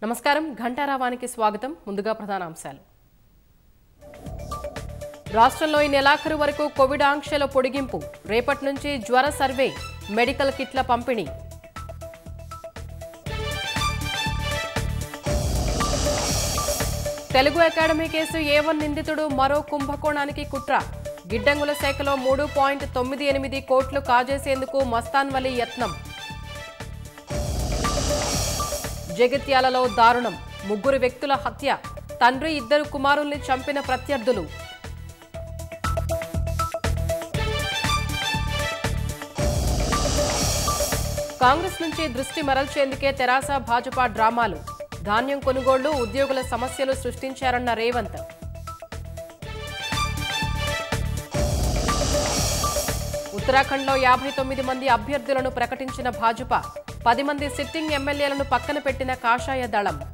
నమస్కారం ఘంటారావానికి స్వాగతం ముందుగా ప్రధాన అంశాలు రాష్ట్రంలో ఈ నెలాఖరు వరకు కోవిడ్ ఆంక్షల పొడిగింపు రేపటి నుంచి జ్వర సర్వే మెడికల్ కిట్ల పంపిణీ Telugu academy case A one నిందితుడు మరో కుంభకోణానికి కుట్ర గిడ్డంగుల శాఖలో మూడు పాయింట్ తొమ్మిది ఎనిమిది కోట్లు కాజేసేందుకు మస్తాన్ వలీ యత్నం జగిత్యాలలో దారుణం ముగ్గురు వ్యక్తుల హత్య తండ్రి ఇద్దరు కుమారుల్ని చంపిన ప్రత్యర్థులు కాంగ్రెస్ నుంచి దృష్టి మరల్చేందుకే తెరాస భాజపా డ్రామాలు ధాన్యం కొనుగోళ్లు ఉద్యోగుల సమస్యలు సృష్టించారన్న రేవంత్ ఉత్తరాఖండ్లో యాభై తొమ్మిది మంది అభ్యర్థులను ప్రకటించిన భాజపా పది మంది సిట్టింగ్ ఎమ్మెల్యేలను పక్కన పెట్టిన కాషాయ దళం